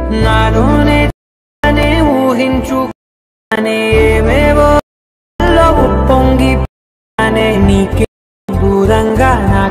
నాలోనే తానే ఊహించుకునే ఏవేవో కల్లో ఉప్పొంగి తానే నీకే దూరంగా నా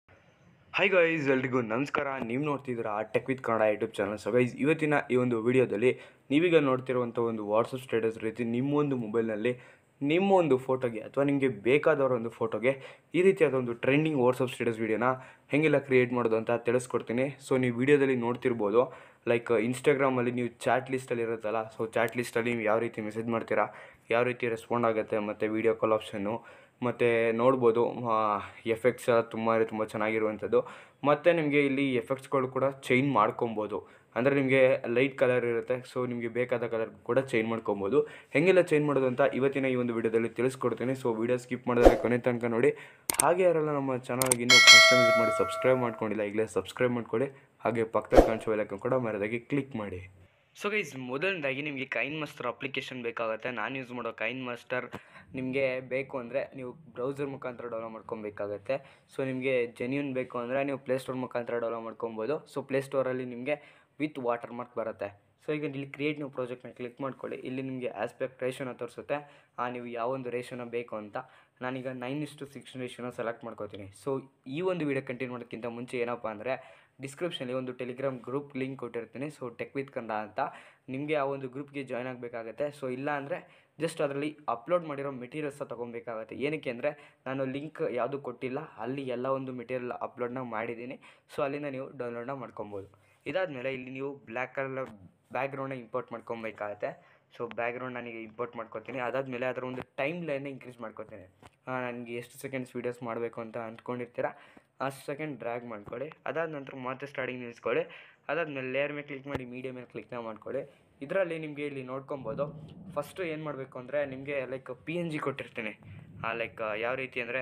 ಹಾಯ್ ಗೈಸ್ ಎಲ್ರಿಗೂ ನಮಸ್ಕಾರ ನೀವು ನೋಡ್ತಿದ್ದೀರಾ tech with Kannada YouTube channel so guys ಇವತ್ತಿನ ಈ ಒಂದು ವಿಡಿಯೋದಲ್ಲಿ ನೀವೀಗ ನೋಡ್ತಿರುವಂಥ ಒಂದು ವಾಟ್ಸಪ್ ಸ್ಟೇಟಸ್ ರೀತಿ ನಿಮ್ಮೊಂದು ಮೊಬೈಲ್ನಲ್ಲಿ ನಿಮ್ಮ ಒಂದು ಫೋಟೋಗೆ ಅಥವಾ ನಿಮಗೆ ಬೇಕಾದವರ ಒಂದು ಫೋಟೋಗೆ ಈ ರೀತಿಯಾದ ಒಂದು ಟ್ರೆಂಡಿಂಗ್ ವಾಟ್ಸಪ್ ಸ್ಟೇಟಸ್ ವೀಡಿಯೋನ ಹೆಂಗೆಲ್ಲ ಕ್ರಿಯೇಟ್ ಮಾಡೋದು ಅಂತ ತಿಳಿಸ್ಕೊಡ್ತೀನಿ ಸೊ ನೀವು ವಿಡಿಯೋದಲ್ಲಿ ನೋಡ್ತಿರ್ಬೋದು ಲೈಕ್ ಇನ್ಸ್ಟಾಗ್ರಾಮಲ್ಲಿ ನೀವು ಚಾಟ್ ಲಿಸ್ಟಲ್ಲಿ ಇರುತ್ತಲ್ಲ ಸೊ ಚಾಟ್ ಲಿಸ್ಟಲ್ಲಿ ನೀವು ಯಾವ ರೀತಿ ಮೆಸೇಜ್ ಮಾಡ್ತೀರಾ ಯಾವ ರೀತಿ ರೆಸ್ಪಾಂಡ್ ಆಗುತ್ತೆ ಮತ್ತು ವೀಡಿಯೋ ಕಾಲ್ ಆಪ್ಷನ್ನು ಮತ್ತು ನೋಡ್ಬೋದು ಎಫೆಕ್ಟ್ಸ್ ತುಂಬ ತುಂಬ ಚೆನ್ನಾಗಿರುವಂಥದ್ದು ಮತ್ತು ನಿಮಗೆ ಇಲ್ಲಿ ಎಫೆಕ್ಟ್ಸ್ಗಳು ಕೂಡ ಚೇಂಜ್ ಮಾಡ್ಕೊಬೋದು ಅಂದರೆ ನಿಮಗೆ ಲೈಟ್ ಕಲರ್ ಇರುತ್ತೆ ಸೊ ನಿಮಗೆ ಬೇಕಾದ ಕಲರ್ ಕೂಡ ಚೇಂಜ್ ಮಾಡ್ಕೊಬೋದು ಹೆಂಗೆಲ್ಲ ಚೇಂಜ್ ಮಾಡೋದು ಅಂತ ಇವತ್ತಿನ ಈ ಒಂದು ವಿಡಿಯೋದಲ್ಲಿ ತಿಳಿಸ್ಕೊಡ್ತೀನಿ ಸೊ ವಿಡಿಯೋ ಸ್ಕಿಪ್ ಮಾಡಿದ್ರೆ ಕೊನೆ ತನಕ ನೋಡಿ ಹಾಗೆ ಯಾರೆಲ್ಲ ನಮ್ಮ ಚಾನಲ್ಗೆ ಇನ್ನೂ ಫಸ್ಟ್ ಟೈಮ್ ವಿಸಿಟ್ ಮಾಡಿ ಸಬ್ಸ್ಕ್ರೈಬ್ ಮಾಡ್ಕೊಂಡಿಲ್ಲ ಈಗಲೇ ಸಬ್ಸ್ಕ್ರೈಬ್ ಮಾಡ್ಕೊಳ್ಳಿ ಹಾಗೆ ಪಕ್ಕದಲ್ಲಿ ಕಾಣಿಸೋ ಬೆಲೈಕನ್ ಕೂಡ ಮರದಾಗಿ ಕ್ಲಿಕ್ ಮಾಡಿ ಸೊ ಗೈಸ್ ಮೊದಲನೇದಾಗಿ ನಿಮಗೆ ಕೈನ್ ಮಾಸ್ಟರ್ ಅಪ್ಲಿಕೇಶನ್ ಬೇಕಾಗುತ್ತೆ ನಾನು ಯೂಸ್ ಮಾಡೋ ಕೈನ್ ಮಾಸ್ಟರ್ ನಿಮಗೆ ಬೇಕು ಅಂದರೆ ನೀವು ಬ್ರೌಸರ್ ಮುಖಾಂತರ ಡೌನ್ಲೋಡ್ ಮಾಡ್ಕೊಬೇಕಾಗತ್ತೆ ಸೊ ನಿಮಗೆ ಜೆನ್ಯೂನ್ ಬೇಕು ಅಂದರೆ ನೀವು ಪ್ಲೇಸ್ಟೋರ್ ಮುಖಾಂತರ ಡೌನ್ಲೋಡ್ ಮಾಡ್ಕೊಬೋದು ಸೊ ಪ್ಲೇಸ್ಟೋರಲ್ಲಿ ನಿಮಗೆ ವಿತ್ ವಾಟರ್ ಮಾರ್ಕ್ ಬರುತ್ತೆ ಸೊ ಈಗ ಇಲ್ಲಿ ಕ್ರಿಯೇಟ್ ನೀವು ಪ್ರಾಜೆಕ್ಟ್ನ ಕ್ಲಿಕ್ ಮಾಡ್ಕೊಳ್ಳಿ ಇಲ್ಲಿ ನಿಮಗೆ ಆಸ್ಪೆಕ್ಟ್ ರೇಷನ ತೋರಿಸುತ್ತೆ ಆ ನೀವು ಯಾವ ಒಂದು ರೇಷನ ಬೇಕು ಅಂತ ನಾನೀಗ ನೈನ್ ಇಸ್ಟು ಸಿಕ್ಸ್ ರೇಷನ ಸೆಲೆಕ್ಟ್ ಮಾಡ್ಕೋತೀನಿ ಸೊ ಈ ಒಂದು ವಿಡಿಯೋ ಕಂಟಿನ್ಯೂ ಮಾಡೋಕ್ಕಿಂತ ಮುಂಚೆ ಏನಪ್ಪ ಅಂದರೆ ಡಿಸ್ಕ್ರಿಪ್ಷನಲ್ಲಿ ಒಂದು ಟೆಲಿಗ್ರಾಮ್ ಗ್ರೂಪ್ ಲಿಂಕ್ ಕೊಟ್ಟಿರ್ತೀನಿ ಸೊ ಟೆಕ್ ವಿತ್ ಕನ್ನಡ ಅಂತ ನಿಮಗೆ ಆ ಒಂದು ಗ್ರೂಪ್ಗೆ ಜಾಯ್ನ್ ಆಗಬೇಕಾಗತ್ತೆ ಸೊ ಇಲ್ಲ ಅಂದರೆ ಜಸ್ಟ್ ಅದರಲ್ಲಿ ಅಪ್ಲೋಡ್ ಮಾಡಿರೋ ಮೆಟೀರಿಯಲ್ಸ ತೊಗೊಬೇಕಾಗತ್ತೆ ಏನಕ್ಕೆ ಅಂದರೆ ನಾನು ಲಿಂಕ್ ಯಾವುದು ಕೊಟ್ಟಿಲ್ಲ ಅಲ್ಲಿ ಎಲ್ಲ ಒಂದು ಮೆಟೀರಿಯಲ್ ಅಪ್ಲೋಡ್ನ ಮಾಡಿದ್ದೀನಿ ಸೊ ಅಲ್ಲಿಂದ ನೀವು ಡೌನ್ಲೋಡ್ನ ಮಾಡ್ಕೊಬೋದು ಇದಾದಮೇಲೆ ಇಲ್ಲಿ ನೀವು ಬ್ಲ್ಯಾಕ್ ಕಲರ್ ಬ್ಯಾಕ್ಗ್ರೌಂಡ್ನ ಇಂಪೋರ್ಟ್ ಮಾಡ್ಕೊಬೇಕಾಗತ್ತೆ ಸೊ ಬ್ಯಾಕ್ಗ್ರೌಂಡ್ ನನಗೆ ಇಂಪೋರ್ಟ್ ಮಾಡ್ಕೊತೀನಿ ಅದಾದಮೇಲೆ ಅದರ ಒಂದು ಟೈಮ್ ಲೈನ್ನ ಇನ್ಕ್ರೀಸ್ ಮಾಡ್ಕೊತೀನಿ ನನಗೆ ಎಷ್ಟು ಸೆಕೆಂಡ್ಸ್ ವೀಡಿಯೋಸ್ ಮಾಡಬೇಕು ಅಂತ ಅಂದ್ಕೊಂಡಿರ್ತೀರ ಅಷ್ಟು ಸೆಕೆಂಡ್ ಡ್ರ್ಯಾಗ್ ಮಾಡ್ಕೊಳ್ಳಿ ಅದಾದ ನಂತರ ಮತ್ತೆ ಸ್ಟಾರ್ಟಿಂಗ್ ನಿಲ್ಲಿಸ್ಕೊಳ್ಳಿ ಅದಾದಮೇಲೆ ಲೇಯರ್ ಮೇಲೆ ಕ್ಲಿಕ್ ಮಾಡಿ ಮೀಡಿಯಾ ಮೇಲೆ ಕ್ಲಿಕ್ನ ಮಾಡ್ಕೊಳ್ಳಿ ಇದರಲ್ಲಿ ನಿಮಗೆ ಇಲ್ಲಿ ನೋಡ್ಕೊಬೋದು ಫಸ್ಟು ಏನು ಮಾಡಬೇಕು ಅಂದರೆ ನಿಮಗೆ ಲೈಕ್ ಪಿ ಎನ್ ಜಿ ಕೊಟ್ಟಿರ್ತೀನಿ ಲೈಕ್ ಯಾವ ರೀತಿ ಅಂದರೆ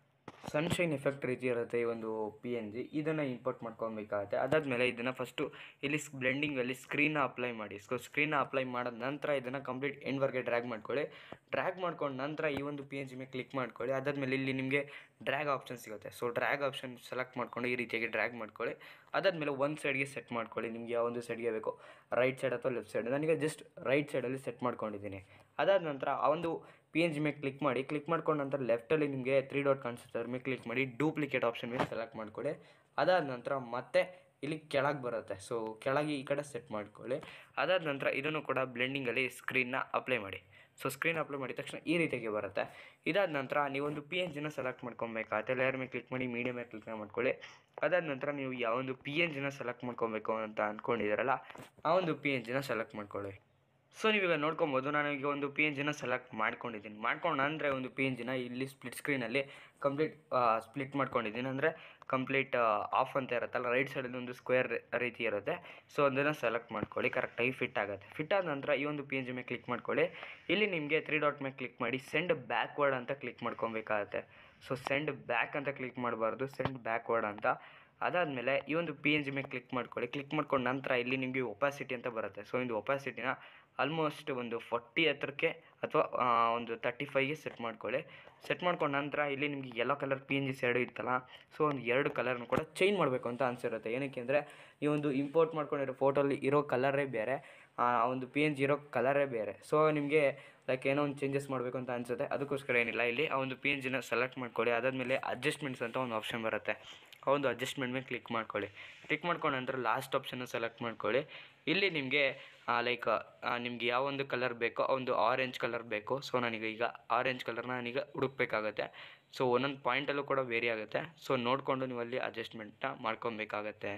ಸನ್ಶೈನ್ ಎಫೆಕ್ಟ್ ರೀತಿ ಇರುತ್ತೆ ಈ ಒಂದು ಪಿ ಎನ್ ಜಿ ಇದನ್ನು ಇಂಪೋರ್ಟ್ ಮಾಡ್ಕೊಬೇಕಾಗತ್ತೆ ಅದಾದಮೇಲೆ ಇದನ್ನು ಫಸ್ಟು ಇಲ್ಲಿ ಬ್ಲೆಂಡಿಂಗಲ್ಲಿ ಸ್ಕ್ರೀನ್ನ ಅಪ್ಲೈ ಮಾಡಿ ಸೊ ಸ್ಕ್ರೀನ್ನ ಅಪ್ಲೈ ಮಾಡಿದ ನಂತರ ಇದನ್ನು ಕಂಪ್ಲೀಟ್ ಎಂಡ್ವರೆಗೆ ಡ್ರ್ಯಾಗ್ ಮಾಡ್ಕೊಳ್ಳಿ ಡ್ರ್ಯಾಗ್ ಮಾಡ್ಕೊಂಡು ನಂತರ ಈ ಒಂದು ಪಿ ಎನ್ ಜಿ ಮೇಲೆ ಕ್ಲಿಕ್ ಮಾಡ್ಕೊಳ್ಳಿ ಅದಾದಮೇಲೆ ಇಲ್ಲಿ ನಿಮಗೆ ಡ್ರ್ಯಾಗ್ ಆಪ್ಷನ್ ಸಿಗುತ್ತೆ ಸೊ ಡ್ರ್ಯಾಗ್ ಆಪ್ಷನ್ ಸೆಲೆಕ್ಟ್ ಮಾಡ್ಕೊಂಡು ಈ ರೀತಿಯಾಗಿ ಡ್ರ್ಯಾಗ್ ಮಾಡ್ಕೊಳ್ಳಿ ಅದಾದಮೇಲೆ ಒಂದು ಸೈಡ್ಗೆ ಸೆಟ್ ಮಾಡ್ಕೊಳ್ಳಿ ನಿಮಗೆ ಯಾವ ಒಂದು ಸೈಡ್ಗೆ ಬೇಕು ರೈಟ್ ಸೈಡ್ ಅಥವಾ ಲೆಫ್ಟ್ ಸೈಡ್ ನನಗೆ ಜಸ್ಟ್ ರೈಟ್ ಸೈಡಲ್ಲಿ ಸೆಟ್ ಮಾಡ್ಕೊಂಡಿದ್ದೀನಿ ಅದಾದ ನಂತರ ಆ ಒಂದು ಪಿ ಎನ್ ಜಿ ಮೇಲೆ ಕ್ಲಿಕ್ ಮಾಡಿ ಕ್ಲಿಕ್ ಮಾಡ್ಕೊಂಡ ನಂತರ ಲೆಫ್ಟಲ್ಲಿ ನಿಮಗೆ ತ್ರೀ ಡಾಟ್ ಕಾಣಿಸುತ್ತೆ ಅದ್ರ ಮೇಲೆ ಕ್ಲಿಕ್ ಮಾಡಿ ಡೂಪ್ಲಿಕೇಟ್ ಆಪ್ಷನ್ ಮೇಲೆ ಸೆಲೆಕ್ಟ್ ಮಾಡ್ಕೊಳ್ಳಿ ಅದಾದ ನಂತರ ಮತ್ತೆ ಇಲ್ಲಿ ಕೆಳಗೆ ಬರುತ್ತೆ ಸೊ ಕೆಳಗೆ ಈ ಕಡೆ ಸೆಟ್ ಮಾಡ್ಕೊಳ್ಳಿ ಅದಾದ ನಂತರ ಇದನ್ನು ಕೂಡ ಬ್ಲೆಂಡಿಂಗಲ್ಲಿ ಸ್ಕ್ರೀನ್ನ ಅಪ್ಲೈ ಮಾಡಿ ಸೊ ಸ್ಕ್ರೀನ್ ಅಪ್ಲೈ ಮಾಡಿದ ತಕ್ಷಣ ಈ ರೀತಿಯಾಗಿ ಬರುತ್ತೆ ಇದಾದ ನಂತರ ನೀವೊಂದು ಪಿ ಎನ್ ಜಿನ ಸೆಲೆಕ್ಟ್ ಮಾಡ್ಕೊಬೇಕಾಗತ್ತೆ ಲೇಯರ್ ಮೇಲೆ ಕ್ಲಿಕ್ ಮಾಡಿ ಮೀಡಿಯಾ ಮೇಲೆ ಕ್ಲಿಕ್ ಮಾಡ್ಕೊಳ್ಳಿ ಅದಾದ ನಂತರ ನೀವು ಯಾವೊಂದು ಪಿ ಎನ್ ಜಿನ ಸೆಲೆಕ್ಟ್ ಮಾಡ್ಕೊಬೇಕು ಅಂತ ಅಂದ್ಕೊಂಡಿದ್ದೀರಲ್ಲ ಆ ಒಂದು ಪಿ ಎನ್ ಜಿನ ಸೆಲೆಕ್ಟ್ ಮಾಡ್ಕೊಳ್ಳಿ ಸೊ ನೀವೀಗ ನೋಡ್ಕೊಬೋದು ನಾನು ಈಗ ಒಂದು ಪಿ ಎನ್ ಜಿನ ಸೆಲೆಕ್ಟ್ ಮಾಡ್ಕೊಂಡಿದ್ದೀನಿ ಮಾಡ್ಕೊಂಡು ಅಂದರೆ ಒಂದು ಪಿ ಎನ್ ಜಿನ ಇಲ್ಲಿ ಸ್ಪ್ಲಿಟ್ ಸ್ಕ್ರೀನಲ್ಲಿ ಕಂಪ್ಲೀಟ್ ಸ್ಪ್ಲಿಟ್ ಮಾಡ್ಕೊಂಡಿದ್ದೀನಿ ಅಂದರೆ ಕಂಪ್ಲೀಟ್ ಆಫ್ ಅಂತ ಇರುತ್ತಲ್ಲ ರೈಟ್ ಸೈಡಲ್ಲಿ ಒಂದು ಸ್ಕ್ವೇರ್ ರೀತಿ ಇರುತ್ತೆ ಸೊ ಅದನ್ನು ಸೆಲೆಕ್ಟ್ ಮಾಡ್ಕೊಳ್ಳಿ ಕರೆಕ್ಟಾಗಿ ಫಿಟ್ ಆಗುತ್ತೆ ಫಿಟ್ ಆದ ನಂತರ ಈ ಒಂದು ಪಿ ಎನ್ ಜಿ ಮೇಲೆ ಕ್ಲಿಕ್ ಮಾಡ್ಕೊಳ್ಳಿ ಇಲ್ಲಿ ನಿಮಗೆ ತ್ರೀ ಡಾಟ್ ಮೇಲೆ ಕ್ಲಿಕ್ ಮಾಡಿ ಸೆಂಡ್ ಬ್ಯಾಕ್ವರ್ಡ್ ಅಂತ ಕ್ಲಿಕ್ ಮಾಡ್ಕೊಬೇಕಾಗತ್ತೆ ಸೊ ಸೆಂಡ್ ಬ್ಯಾಕ್ ಅಂತ ಕ್ಲಿಕ್ ಮಾಡಬಾರ್ದು ಸೆಂಡ್ ಬ್ಯಾಕ್ವರ್ಡ್ ಅಂತ ಅದಾದಮೇಲೆ ಈ ಒಂದು ಪಿ ಎನ್ ಜಿ ಮೇಲೆ ಕ್ಲಿಕ್ ಮಾಡ್ಕೊಳ್ಳಿ ಕ್ಲಿಕ್ ಮಾಡ್ಕೊಂಡು ನಂತರ ಇಲ್ಲಿ ನಿಮಗೆ ಒಪಾಸಿಟಿ ಅಂತ ಬರುತ್ತೆ ಸೊ ಒಂದು ಒಪಾಸಿಟಿನ ಆಲ್ಮೋಸ್ಟ್ ಒಂದು ಫಾರ್ಟಿ ಹತ್ರಕ್ಕೆ ಅಥವಾ ಒಂದು ತರ್ಟಿ ಫೈವ್ಗೆ ಸೆಟ್ ಮಾಡ್ಕೊಳ್ಳಿ ಸೆಟ್ ಮಾಡ್ಕೊಂಡು ನಂತರ ಇಲ್ಲಿ ನಿಮಗೆ yellow colour P N G side ಇತ್ತಲ್ಲ ಸೊ ಒಂದು ಎರಡು ಕಲರ್ನ ಕೂಡ ಚೇಂಜ್ ಮಾಡಬೇಕು ಅಂತ ಅನಿಸಿರುತ್ತೆ ಏನಕ್ಕೆ ಅಂದರೆ ಈ ಒಂದು ಇಂಪೋರ್ಟ್ ಮಾಡ್ಕೊಂಡಿರೋ ಫೋಟೋಲ್ಲಿ ಇರೋ ಕಲರೇ ಬೇರೆ ಆ ಒಂದು ಪಿ ಎನ್ ಜಿ ಇರೋ ಕಲರೇ ಬೇರೆ ಸೊ ನಿಮಗೆ ಲೈಕ್ ಏನೋ ಒಂದು ಚೇಂಜಸ್ ಮಾಡಬೇಕು ಅಂತ ಅನಿಸುತ್ತೆ ಅದಕ್ಕೋಸ್ಕರ ಏನಿಲ್ಲ ಇಲ್ಲಿ ಆ ಒಂದು ಪಿ ಎನ್ ಜಿನ ಸೆಲೆಕ್ಟ್ ಮಾಡ್ಕೊಳ್ಳಿ ಅದಾದಮೇಲೆ ಅಡ್ಜಸ್ಟ್ಮೆಂಟ್ಸ್ ಅಂತ ಒಂದು ಆಪ್ಷನ್ ಬರುತ್ತೆ ಆ ಒಂದು ಅಡ್ಜಸ್ಟ್ಮೆಂಟ್ ಮೇಲೆ ಕ್ಲಿಕ್ ಮಾಡ್ಕೊಳ್ಳಿ ಕ್ಲಿಕ್ ಮಾಡ್ಕೊಂಡು ನಂತರ ಲಾಸ್ಟ್ ಆಪ್ಷನ್ನ ಸೆಲೆಕ್ಟ್ ಮಾಡ್ಕೊಳ್ಳಿ ಇಲ್ಲಿ ನಿಮಗೆ ಲೈಕ್ ನಿಮ್ಗೆ ಯಾವ ಒಂದು ಕಲರ್ ಬೇಕೋ ಆ ಒಂದು ಆರೆಂಜ್ ಕಲರ್ ಬೇಕು ಸೊ ನನಗೆ ಈಗ ಆರೆಂಜ್ ಕಲರ್ನ ನಾನೀಗ ಹುಡುಕ್ಬೇಕಾಗತ್ತೆ ಸೊ ಒಂದೊಂದು ಪಾಯಿಂಟಲ್ಲೂ ಕೂಡ ವೇರಿ ಆಗುತ್ತೆ ಸೊ ನೋಡಿಕೊಂಡು ನೀವು ಅಲ್ಲಿ ಅಡ್ಜಸ್ಟ್ಮೆಂಟ್ನ ಮಾಡ್ಕೊಬೇಕಾಗತ್ತೆ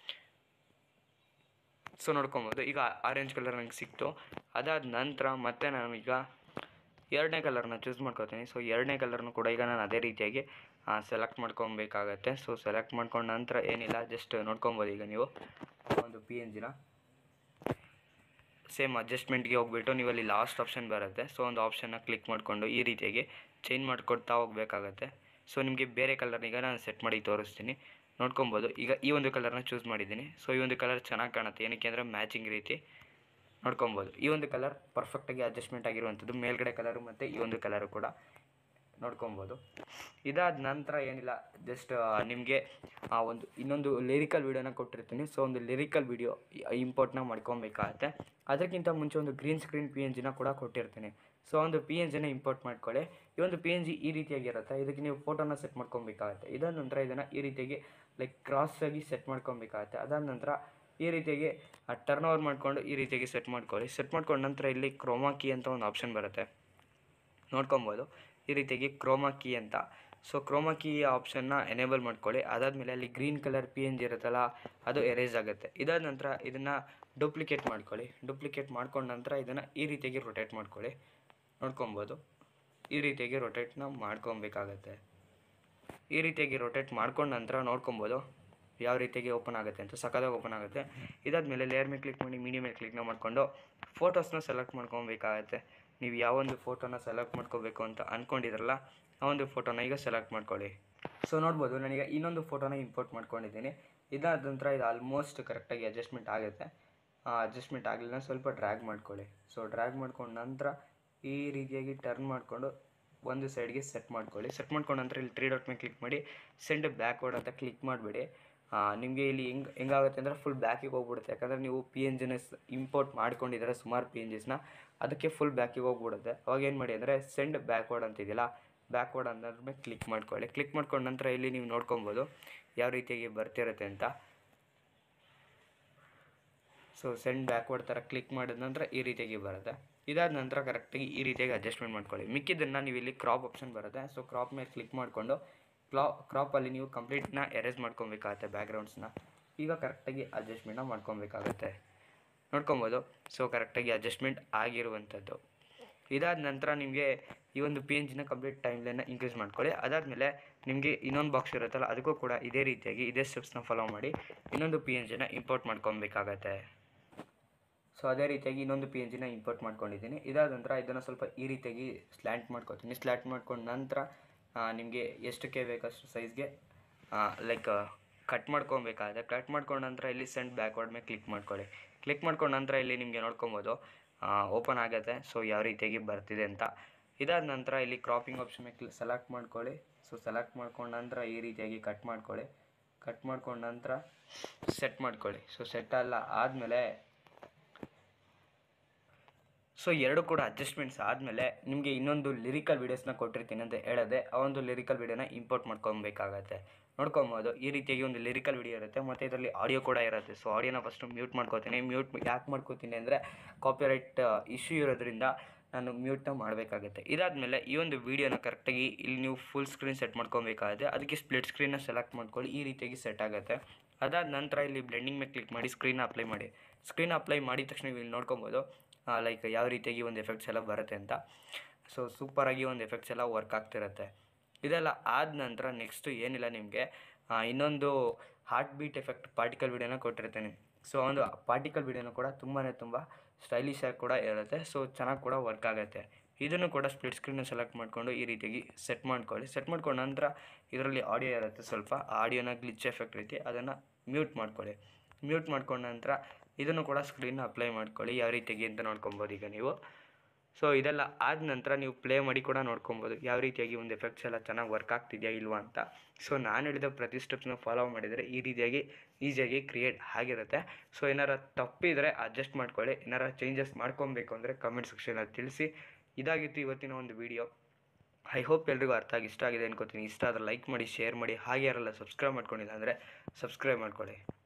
ಸೊ ನೋಡ್ಕೊಬೋದು ಈಗ ಆರೆಂಜ್ ಕಲರ್ ನಂಗೆ ಸಿಕ್ತು ಅದಾದ ನಂತರ ಮತ್ತೆ ನಾನೀಗ ಎರಡನೇ ಕಲರ್ನ ಚೂಸ್ ಮಾಡ್ಕೊತೀನಿ ಸೊ ಎರಡನೇ ಕಲರ್ನು ಕೂಡ ಈಗ ನಾನು ಅದೇ ರೀತಿಯಾಗಿ ಸೆಲೆಕ್ಟ್ ಮಾಡ್ಕೊಬೇಕಾಗತ್ತೆ ಸೊ ಸೆಲೆಕ್ಟ್ ಮಾಡ್ಕೊಂಡ ನಂತರ ಏನಿಲ್ಲ ಜಸ್ಟ್ ನೋಡ್ಕೊಬೋದು ಈಗ ನೀವು ಒಂದು ಪಿ ಎನ್ ಜಿನ ಸೇಮ್ ಅಡ್ಜಸ್ಟ್ಮೆಂಟ್ಗೆ ಹೋಗ್ಬಿಟ್ಟು ನೀವು ಅಲ್ಲಿ ಲಾಸ್ಟ್ ಆಪ್ಷನ್ ಬರುತ್ತೆ ಸೊ ಒಂದು ಆಪ್ಷನ್ನ ಕ್ಲಿಕ್ ಮಾಡಿಕೊಂಡು ಈ ರೀತಿಯಾಗಿ ಚೇಂಜ್ ಮಾಡ್ಕೊಡ್ತಾ ಹೋಗಬೇಕಾಗತ್ತೆ ಸೊ ನಿಮಗೆ ಬೇರೆ ಕಲರ್ನೀಗ ನಾನು ಸೆಟ್ ಮಾಡಿ ತೋರಿಸ್ತೀನಿ ನೋಡ್ಕೊಬೋದು ಈಗ ಈ ಒಂದು ಕಲರ್ನ ಚೂಸ್ ಮಾಡಿದ್ದೀನಿ ಸೊ ಈ ಒಂದು ಕಲರ್ ಚೆನ್ನಾಗಿ ಕಾಣುತ್ತೆ ಏನಕ್ಕೆ ಅಂದರೆ ಮ್ಯಾಚಿಂಗ್ ರೀತಿ ನೋಡ್ಕೊಬೋದು ಈ ಒಂದು ಕಲರ್ ಪರ್ಫೆಕ್ಟಾಗಿ ಅಡ್ಜಸ್ಟ್ಮೆಂಟ್ ಆಗಿರುವಂಥದ್ದು ಮೇಲ್ಗಡೆ ಕಲರು ಮತ್ತು ಈ ಒಂದು ಕಲರು ಕೂಡ ನೋಡ್ಕೊಬೋದು ಇದಾದ ನಂತರ ಏನಿಲ್ಲ ಜಸ್ಟ್ ನಿಮಗೆ ಆ ಒಂದು ಇನ್ನೊಂದು ಲಿರಿಕಲ್ ವೀಡಿಯೋನ ಕೊಟ್ಟಿರ್ತೀನಿ ಸೊ ಒಂದು ಲಿರಿಕಲ್ ವೀಡಿಯೋ ಇಂಪೋರ್ಟ್ನ ಮಾಡ್ಕೊಬೇಕಾಗತ್ತೆ ಅದಕ್ಕಿಂತ ಮುಂಚೆ ಒಂದು ಗ್ರೀನ್ ಸ್ಕ್ರೀನ್ ಪಿ ಎನ್ ಜಿನ ಕೂಡ ಕೊಟ್ಟಿರ್ತೀನಿ ಸೊ ಒಂದು ಪಿ ಎನ್ ಜಿನ ಇಂಪೋರ್ಟ್ ಮಾಡ್ಕೊಳ್ಳಿ ಈ ಒಂದು ಪಿ ಎನ್ ಜಿ ಈ ರೀತಿಯಾಗಿರುತ್ತೆ ಇದಕ್ಕೆ ನೀವು ಫೋಟೋನ ಸೆಟ್ ಮಾಡ್ಕೊಬೇಕಾಗತ್ತೆ ಇದಾದ ನಂತರ ಇದನ್ನು ಈ ರೀತಿಯಾಗಿ ಲೈಕ್ ಕ್ರಾಸಾಗಿ ಸೆಟ್ ಮಾಡ್ಕೊಬೇಕಾಗತ್ತೆ ಅದಾದ ನಂತರ ಈ ರೀತಿಯಾಗಿ ಟರ್ನ್ ಓವರ್ ಮಾಡಿಕೊಂಡು ಈ ರೀತಿಯಾಗಿ ಸೆಟ್ ಮಾಡ್ಕೊಳ್ಳಿ ಸೆಟ್ ಮಾಡ್ಕೊಂಡ ನಂತರ ಇಲ್ಲಿ ಕ್ರೋಮಾ ಕೀ ಅಂತ ಒಂದು ಆಪ್ಷನ್ ಬರುತ್ತೆ ನೋಡ್ಕೊಬೋದು ಈ ರೀತಿಯಾಗಿ ಕ್ರೋಮಾ ಕೀ ಅಂತ ಸೊ ಕ್ರೋಮಾ ಕೀ ಆಪ್ಷನ್ನ ಎನೇಬಲ್ ಮಾಡ್ಕೊಳ್ಳಿ ಅದಾದಮೇಲೆ ಅಲ್ಲಿ green colour P N G ಇರುತ್ತಲ್ಲ ಅದು ಎರೇಸ್ ಆಗುತ್ತೆ ಇದಾದ ನಂತರ ಇದನ್ನು ಡೂಪ್ಲಿಕೇಟ್ ಮಾಡ್ಕೊಳ್ಳಿ ಡೂಪ್ಲಿಕೇಟ್ ಮಾಡ್ಕೊಂಡ ನಂತರ ಇದನ್ನು ಈ ರೀತಿಯಾಗಿ ರೊಟೇಟ್ ಮಾಡ್ಕೊಳ್ಳಿ ನೋಡ್ಕೊಬೋದು ಈ ರೀತಿಯಾಗಿ ರೊಟೇಟ್ನ ಮಾಡ್ಕೊಬೇಕಾಗತ್ತೆ ಈ ರೀತಿಯಾಗಿ ರೊಟೇಟ್ ಮಾಡ್ಕೊಂಡ ನಂತರ ನೋಡ್ಕೊಬೋದು ಯಾವ ರೀತಿಯಾಗಿ ಓಪನ್ ಆಗುತ್ತೆ ಅಂತ ಸಖತ್ತಾಗಿ ಓಪನ್ ಆಗುತ್ತೆ ಇದಾದಮೇಲೆ ಲೇಯರ್ ಮೇಲೆ ಕ್ಲಿಕ್ ಮಾಡಿ ಮೀಡಿಯಾ ಮೇಲೆ ಕ್ಲಿಕ್ನ ಮಾಡಿಕೊಂಡು ಫೋಟೋಸ್ನ ಸೆಲೆಕ್ಟ್ ಮಾಡ್ಕೊಬೇಕಾಗತ್ತೆ ನೀವು ಯಾವೊಂದು ಫೋಟೋನ ಸೆಲೆಕ್ಟ್ ಮಾಡ್ಕೋಬೇಕು ಅಂತ ಅಂದ್ಕೊಂಡಿದ್ರಲ್ಲ ಆ ಒಂದು ಫೋಟೋನ ಈಗ ಸೆಲೆಕ್ಟ್ ಮಾಡ್ಕೊಳ್ಳಿ ಸೊ ನೋಡ್ಬೋದು ನನಗೆ ಇನ್ನೊಂದು ಫೋಟೋನ ಇಂಪೋರ್ಟ್ ಮಾಡ್ಕೊಂಡಿದ್ದೀನಿ ಇದಾದ ನಂತರ ಇದು ಆಲ್ಮೋಸ್ಟ್ ಕರೆಕ್ಟಾಗಿ ಅಡ್ಜಸ್ಟ್ಮೆಂಟ್ ಆಗುತ್ತೆ ಅಡ್ಜಸ್ಟ್ಮೆಂಟ್ ಆಗಲಿಲ್ಲ ಸ್ವಲ್ಪ ಡ್ರ್ಯಾಗ್ ಮಾಡ್ಕೊಳ್ಳಿ ಸೊ ಡ್ರ್ಯಾಗ್ ಮಾಡ್ಕೊಂಡ ನಂತರ ಈ ರೀತಿಯಾಗಿ ಟರ್ನ್ ಮಾಡಿಕೊಂಡು ಒಂದು ಸೈಡ್ಗೆ ಸೆಟ್ ಮಾಡ್ಕೊಳ್ಳಿ ಸೆಟ್ ಮಾಡ್ಕೊಂಡ ನಂತರ ಇಲ್ಲಿ ತ್ರೀ ಡಾಟ್ ಮೇಲೆ ಕ್ಲಿಕ್ ಮಾಡಿ ಸೆಂಡ್ ಬ್ಯಾಕ್ವರ್ಡ್ ಅಂತ ಕ್ಲಿಕ್ ಮಾಡಿಬಿಡಿ ನಿಮಗೆ ಇಲ್ಲಿ ಹೆಂಗೆ ಹೆಂಗಾಗುತ್ತೆ ಅಂದರೆ ಫುಲ್ ಬ್ಯಾಕಿಗೆ ಹೋಗ್ಬಿಡುತ್ತೆ ಯಾಕಂದರೆ ನೀವು ಪಿ ಎನ್ ಜಿನ ಇಂಪೋರ್ಟ್ ಮಾಡ್ಕೊಂಡಿದ್ದಾರೆ ಸುಮಾರು ಪಿ ಎನ್ ಜಿಸ್ನ ಅದಕ್ಕೆ ಫುಲ್ ಬ್ಯಾಕಿಗೆ ಹೋಗ್ಬಿಡುತ್ತೆ ಅವಾಗ ಏನು ಮಾಡಿ ಅಂದರೆ ಸೆಂಡ್ ಬ್ಯಾಕ್ವರ್ಡ್ ಅಂತಿದೆಯಲ್ಲ ಬ್ಯಾಕ್ವರ್ಡ್ ಅನ್ನೋದ್ರ ಮೇಲೆ ಕ್ಲಿಕ್ ಮಾಡ್ಕೊಳ್ಳಿ ಕ್ಲಿಕ್ ಮಾಡ್ಕೊಂಡ ನಂತರ ಇಲ್ಲಿ ನೀವು ನೋಡ್ಕೊಬೋದು ಯಾವ ರೀತಿಯಾಗಿ ಬರ್ತಿರುತ್ತೆ ಅಂತ ಸೊ ಸೆಂಡ್ ಬ್ಯಾಕ್ವರ್ಡ್ ಥರ ಕ್ಲಿಕ್ ಮಾಡಿದ ನಂತರ ಈ ರೀತಿಯಾಗಿ ಬರುತ್ತೆ ಇದಾದ ನಂತರ ಕರೆಕ್ಟಾಗಿ ಈ ರೀತಿಯಾಗಿ ಅಡ್ಜಸ್ಟ್ಮೆಂಟ್ ಮಾಡ್ಕೊಳ್ಳಿ ಮಿಕ್ಕಿದ್ದನ್ನು ನೀವು ಇಲ್ಲಿ ಕ್ರಾಪ್ ಆಪ್ಷನ್ ಬರುತ್ತೆ ಸೊ ಕ್ರಾಪ್ ಮೇಲೆ ಕ್ಲಿಕ್ ಮಾಡಿಕೊಂಡು ಕ್ಲಾ ಕ್ರಾಪಲ್ಲಿ ನೀವು ಕಂಪ್ಲೀಟ್ನ ಎರೇಸ್ ಮಾಡ್ಕೊಬೇಕಾಗತ್ತೆ ಬ್ಯಾಕ್ಗ್ರೌಂಡ್ಸ್ನ ಈಗ ಕರೆಕ್ಟಾಗಿ ಅಡ್ಜಸ್ಟ್ಮೆಂಟ್ನ ಮಾಡ್ಕೊಬೇಕಾಗತ್ತೆ ನೋಡ್ಕೊಬೋದು ಸೊ ಕರೆಕ್ಟಾಗಿ ಅಡ್ಜಸ್ಟ್ಮೆಂಟ್ ಆಗಿರುವಂಥದ್ದು ಇದಾದ ನಂತರ ನಿಮಗೆ ಈ ಒಂದು ಪಿ ಎನ್ ಜಿನ ಕಂಪ್ಲೀಟ್ ಟೈಮ್ ಲೈನ್ನ ಇನ್ಕ್ರೀಸ್ ಮಾಡ್ಕೊಳ್ಳಿ ಅದಾದಮೇಲೆ ನಿಮಗೆ ಇನ್ನೊಂದು ಬಾಕ್ಸ್ ಇರುತ್ತಲ್ಲ ಅದಕ್ಕೂ ಕೂಡ ಇದೇ ರೀತಿಯಾಗಿ ಇದೇ ಸ್ಟೆಪ್ಸ್ನ ಫಾಲೋ ಮಾಡಿ ಇನ್ನೊಂದು ಪಿ ಎನ್ ಜಿನ ಇಂಪೋರ್ಟ್ ಮಾಡ್ಕೊಬೇಕಾಗತ್ತೆ ಸೊ ಅದೇ ರೀತಿಯಾಗಿ ಇನ್ನೊಂದು ಪಿ ಎನ್ ಜಿನ ಇಂಪೋರ್ಟ್ ಮಾಡ್ಕೊಂಡಿದ್ದೀನಿ ಇದಾದ ನಂತರ ಇದನ್ನು ಸ್ವಲ್ಪ ಈ ರೀತಿಯಾಗಿ ಸ್ಲ್ಯಾಂಟ್ ಮಾಡ್ಕೊತೀನಿ ಸ್ಲ್ಯಾಂಟ್ ಮಾಡ್ಕೊಂಡ ನಂತರ ನಿಮಗೆ ಎಷ್ಟಕ್ಕೆ ಬೇಕಷ್ಟು ಸೈಜ್ಗೆ ಲೈಕ್ ಕಟ್ ಮಾಡ್ಕೊಬೇಕಾಗುತ್ತೆ ಕಟ್ ಮಾಡ್ಕೊಂಡ ನಂತರ ಇಲ್ಲಿ ಸೆಂಡ್ ಬ್ಯಾಕ್ವರ್ಡ್ ಮೇಲೆ ಕ್ಲಿಕ್ ಮಾಡ್ಕೊಳ್ಳಿ ಕ್ಲಿಕ್ ಮಾಡ್ಕೊಂಡ ನಂತರ ಇಲ್ಲಿ ನಿಮಗೆ ನೋಡ್ಕೊಬೋದು ಓಪನ್ ಆಗುತ್ತೆ ಸೊ ಯಾವ ರೀತಿಯಾಗಿ ಬರ್ತಿದೆ ಅಂತ ಇದಾದ ನಂತರ ಇಲ್ಲಿ ಕ್ರಾಪಿಂಗ್ ಆಪ್ಷನ್ ಮೇಲೆ ಸೆಲೆಕ್ಟ್ ಮಾಡ್ಕೊಳ್ಳಿ ಸೊ ಸೆಲೆಕ್ಟ್ ಮಾಡ್ಕೊಂಡ ನಂತರ ಈ ರೀತಿಯಾಗಿ ಕಟ್ ಮಾಡ್ಕೊಳ್ಳಿ ಕಟ್ ಮಾಡ್ಕೊಂಡ ನಂತರ ಸೆಟ್ ಮಾಡ್ಕೊಳ್ಳಿ ಸೊ ಸೆಟ್ ಎಲ್ಲ ಆದಮೇಲೆ ಸೊ ಎರಡು ಕೂಡ ಅಡ್ಜಸ್ಟ್ಮೆಂಟ್ಸ್ ಆದಮೇಲೆ ನಿಮಗೆ ಇನ್ನೊಂದು ಲಿರಿಕಲ್ ವೀಡಿಯೋಸ್ನ ಕೊಟ್ಟಿರ್ತೀನಿ ಅಂತ ಹೇಳದೆ ಆ ಒಂದು ಲಿರಿಕಲ್ ವೀಡಿಯೋನ ಇಂಪೋರ್ಟ್ ಮಾಡ್ಕೊಬೇಕಾಗತ್ತೆ ನೋಡ್ಕೊಬೋದು ಈ ರೀತಿಯಾಗಿ ಒಂದು ಲಿರಿಕಲ್ ವೀಡಿಯೋ ಇರುತ್ತೆ ಮತ್ತು ಇದರಲ್ಲಿ ಆಡಿಯೋ ಕೂಡ ಇರುತ್ತೆ ಸೊ ಆಡಿಯೋನ ಫಸ್ಟು ಮ್ಯೂಟ್ ಮಾಡ್ಕೋತೀನಿ ಮ್ಯೂಟ್ ಯಾಕೆ ಮಾಡ್ಕೋತೀನಿ ಅಂದರೆ ಕಾಪಿರೈಟ್ ಇಶ್ಯೂ ಇರೋದ್ರಿಂದ ನಾನು ಮ್ಯೂಟ್ನ ಮಾಡಬೇಕಾಗುತ್ತೆ ಇದಾದಮೇಲೆ ಈ ಒಂದು ವೀಡಿಯೋನ ಕರೆಕ್ಟಾಗಿ ಇಲ್ಲಿ ನೀವು ಫುಲ್ ಸ್ಕ್ರೀನ್ ಸೆಟ್ ಮಾಡ್ಕೊಬೇಕಾಗುತ್ತೆ ಅದಕ್ಕೆ ಸ್ಪ್ಲಿಟ್ ಸ್ಕ್ರೀನ್ನ ಸೆಲೆಕ್ಟ್ ಮಾಡ್ಕೊಳ್ಳಿ ಈ ರೀತಿಯಾಗಿ ಸೆಟ್ ಆಗುತ್ತೆ ಅದಾದ ನಂತರ ಇಲ್ಲಿ ಬ್ಲೆಂಡಿಂಗ್ ಮೇಲೆ ಕ್ಲಿಕ್ ಮಾಡಿ ಸ್ಕ್ರೀನ್ ಅಪ್ಲೈ ಮಾಡಿ ಸ್ಕ್ರೀನ್ ಅಪ್ಲೈ ಮಾಡಿದ ತಕ್ಷಣ ನೀವು ಇಲ್ಲಿ ನೋಡ್ಕೊಬೋದು ಲೈಕ್ ಯಾವ ರೀತಿಯಾಗಿ ಒಂದು ಎಫೆಕ್ಟ್ಸ್ ಎಲ್ಲ ಬರುತ್ತೆ ಅಂತ ಸೊ ಸೂಪರಾಗಿ ಒಂದು ಎಫೆಕ್ಟ್ಸ್ ಎಲ್ಲ ವರ್ಕ್ ಆಗ್ತಿರುತ್ತೆ ಇದೆಲ್ಲ ಆದ ನಂತರ ನೆಕ್ಸ್ಟು ಏನಿಲ್ಲ ನಿಮಗೆ ಇನ್ನೊಂದು ಹಾರ್ಟ್ ಬೀಟ್ ಎಫೆಕ್ಟ್ ಪಾರ್ಟಿಕಲ್ ವೀಡಿಯೋನ ಕೊಟ್ಟಿರ್ತೀನಿ ಸೊ ಒಂದು ಪಾರ್ಟಿಕಲ್ ವೀಡಿಯೋನು ಕೂಡ ತುಂಬಾ ತುಂಬ ಸ್ಟೈಲಿಶ್ ಆಗಿ ಕೂಡ ಇರುತ್ತೆ ಸೊ ಚೆನ್ನಾಗಿ ಕೂಡ ವರ್ಕ್ ಆಗುತ್ತೆ ಇದನ್ನು ಕೂಡ ಸ್ಪ್ಲಿಟ್ ಸ್ಕ್ರೀನ್ನ ಸೆಲೆಕ್ಟ್ ಮಾಡಿಕೊಂಡು ಈ ರೀತಿಯಾಗಿ ಸೆಟ್ ಮಾಡ್ಕೊಳ್ಳಿ ಸೆಟ್ ಮಾಡ್ಕೊಂಡ ನಂತರ ಇದರಲ್ಲಿ ಆಡಿಯೋ ಇರುತ್ತೆ ಸ್ವಲ್ಪ ಆಡಿಯೋನ ಗ್ಲಿಚ್ ಎಫೆಕ್ಟ್ ರೀತಿ ಅದನ್ನು ಮ್ಯೂಟ್ ಮಾಡ್ಕೊಳ್ಳಿ ಮ್ಯೂಟ್ ಮಾಡ್ಕೊಂಡ ನಂತರ ಇದನ್ನು ಕೂಡ ಸ್ಕ್ರೀನ್ನ ಅಪ್ಲೈ ಮಾಡ್ಕೊಳ್ಳಿ ಯಾವ ರೀತಿಯಾಗಿ ಅಂತ ನೋಡ್ಕೊಬೋದು ಈಗ ನೀವು ಸೊ ಇದೆಲ್ಲ ಆದ ನಂತರ ನೀವು ಪ್ಲೇ ಮಾಡಿ ಕೂಡ ನೋಡ್ಕೊಬೋದು ಯಾವ ರೀತಿಯಾಗಿ ಒಂದು ಎಫೆಕ್ಟ್ಸ್ ಎಲ್ಲ ಚೆನ್ನಾಗಿ ವರ್ಕ್ ಆಗ್ತಿದೆಯಾ ಇಲ್ವಾ ಅಂತ ಸೊ ನಾನು ಹೇಳಿದ ಪ್ರತಿ ಸ್ಟೆಪ್ಸ್ನ ಫಾಲೋ ಮಾಡಿದರೆ ಈ ರೀತಿಯಾಗಿ ಈಸಿಯಾಗಿ ಕ್ರಿಯೇಟ್ ಆಗಿರುತ್ತೆ ಸೊ ಏನಾರ ತಪ್ಪಿದರೆ ಅಡ್ಜಸ್ಟ್ ಮಾಡ್ಕೊಳ್ಳಿ ಏನಾರ ಚೇಂಜಸ್ ಮಾಡ್ಕೊಬೇಕು ಅಂದರೆ ಕಮೆಂಟ್ ಸೆಕ್ಷನಲ್ಲಿ ತಿಳಿಸಿ ಇದಾಗಿತ್ತು ಇವತ್ತಿನ ಒಂದು ವಿಡಿಯೋ ಐ ಹೋಪ್ ಎಲ್ರಿಗೂ ಅರ್ಥ ಆಗಿ ಇಷ್ಟ ಆಗಿದೆ ಅನ್ಕೋತೀನಿ ಇಷ್ಟ ಆದರೆ ಲೈಕ್ ಮಾಡಿ ಶೇರ್ ಮಾಡಿ ಹಾಗೆ ಯಾರೆಲ್ಲ ಸಬ್ಸ್ಕ್ರೈಬ್ ಮಾಡ್ಕೊಂಡಿಲ್ಲ ಅಂದರೆ ಸಬ್ಸ್ಕ್ರೈಬ್ ಮಾಡ್ಕೊಳ್ಳಿ